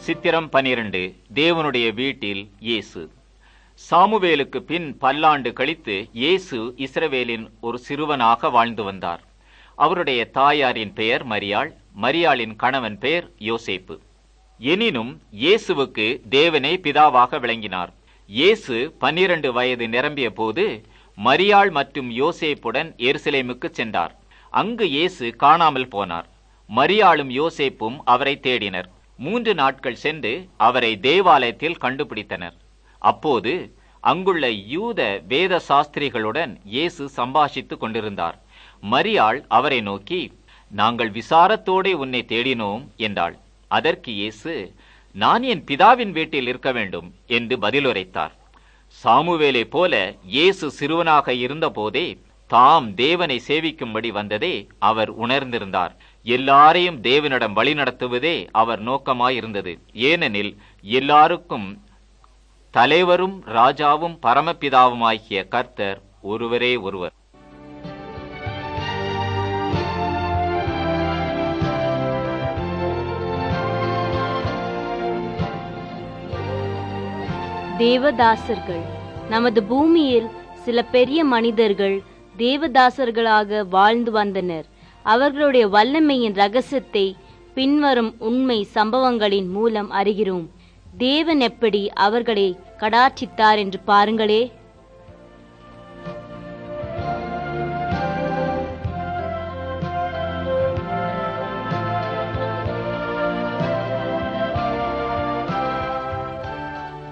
சித்திரம் பனிரெண்டு தேவனுடைய வீட்டில் இயேசு சாமுவேலுக்கு பின் பல்லாண்டு கழித்து இயேசு இஸ்ரவேலின் ஒரு சிறுவனாக வாழ்ந்து வந்தார் அவருடைய தாயாரின் பெயர் மரியாள் மரியாளின் கணவன் பெயர் யோசேப்பு எனினும் இயேசுவுக்கு தேவனே பிதாவாக விளங்கினார் இயேசு பன்னிரண்டு வயது நிரம்பிய போது மரியாள் மற்றும் யோசேப்புடன் எருசலேமுக்கு சென்றார் அங்கு இயேசு காணாமல் போனார் மரியாளும் யோசேப்பும் அவரை தேடினர் மூன்று நாட்கள் சென்று அவரை தேவாலயத்தில் கண்டுபிடித்தனர் அப்போது அங்குள்ள யூத வேத சாஸ்திரிகளுடன் இயேசு சம்பாஷித்துக் கொண்டிருந்தார் மரியாள் அவரை நோக்கி நாங்கள் விசாரத்தோடே உன்னை தேடினோம் என்றாள் அதற்கு இயேசு நான் என் பிதாவின் வீட்டில் இருக்க வேண்டும் என்று பதிலுரைத்தார் சாமுவேலை போல இயேசு சிறுவனாக இருந்தபோதே தாம் தேவனை சேவிக்கும்படி வந்ததே அவர் உணர்ந்திருந்தார் எல்லாரையும் தேவனிடம் வழிநடத்துவதே அவர் நோக்கமாயிருந்தது ஏனெனில் எல்லாருக்கும் தலைவரும் ராஜாவும் பரமபிதாவுமாகிய கர்த்தர் ஒருவரே ஒருவர் தேவதாசர்கள் நமது பூமியில் சில பெரிய மனிதர்கள் தேவதாசர்களாக வாழ்ந்து வந்தனர் அவர்களுடைய வல்லமையின் ரகசியத்தை பின்வரும் உண்மை சம்பவங்களின் மூலம் அறிகிறோம் தேவன் எப்படி அவர்களை கடாட்சித்தார் என்று பாருங்களே